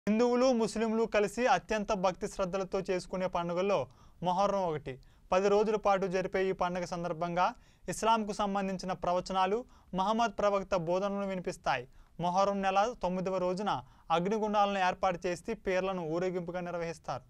హిందువులు ముస్లింలు కలిసి అత్యంత భక్తి శ్రద్ధలతో చేసుకునే పండుగల్లో మొహర్రం ఒకటి పది రోజుల పాటు జరిపే ఈ పండుగ సందర్భంగా ఇస్లాంకు సంబంధించిన ప్రవచనాలు మహమ్మద్ ప్రవక్త బోధనలు వినిపిస్తాయి మొహర్రం నెల తొమ్మిదవ రోజున అగ్నిగుండాలను ఏర్పాటు చేసి పేర్లను ఊరేగింపుగా నిర్వహిస్తారు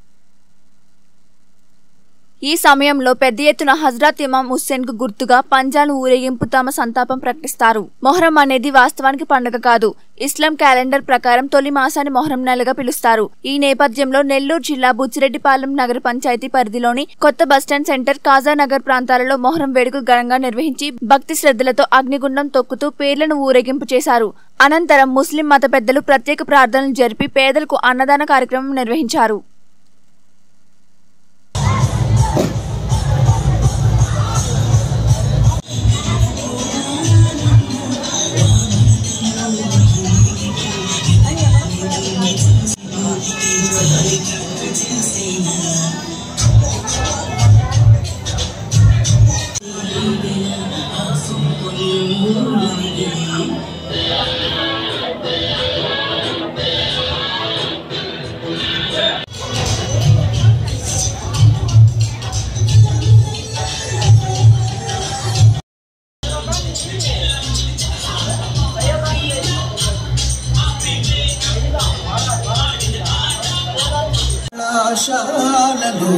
ఈ సమయంలో పెద్ద ఎత్తున హజ్రత్ ఇమాం హుస్సేన్ కు గుర్తుగా పంజాలు ఊరేగింపు తమ సంతాపం ప్రకటిస్తారు మొహరం అనేది వాస్తవానికి పండుగ కాదు ఇస్లాం క్యాలెండర్ ప్రకారం తొలి మాసాన్ని మొహరం నెలగా పిలుస్తారు ఈ నేపథ్యంలో నెల్లూరు జిల్లా బుచ్చిరెడ్డిపాలెం నగర పంచాయతీ పరిధిలోని కొత్త బస్టాండ్ సెంటర్ కాజానగర్ ప్రాంతాలలో మొహరం వేడుకలు ఘనంగా నిర్వహించి భక్తి శ్రద్ధలతో అగ్నిగుండం తొక్కుతూ పేర్లను ఊరేగింపు చేశారు అనంతరం ముస్లిం మత పెద్దలు ప్రత్యేక ప్రార్థనలు జరిపి పేదలకు అన్నదాన కార్యక్రమం నిర్వహించారు కళాశాలలో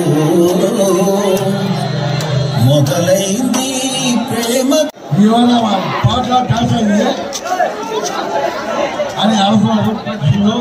మొదలైంది ప్రేమ ఇవాళ పాటల డాన్స్ అయింది అని అనుకున్నారు పక్షులు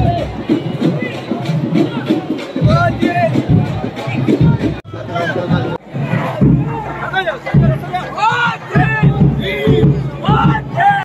Thank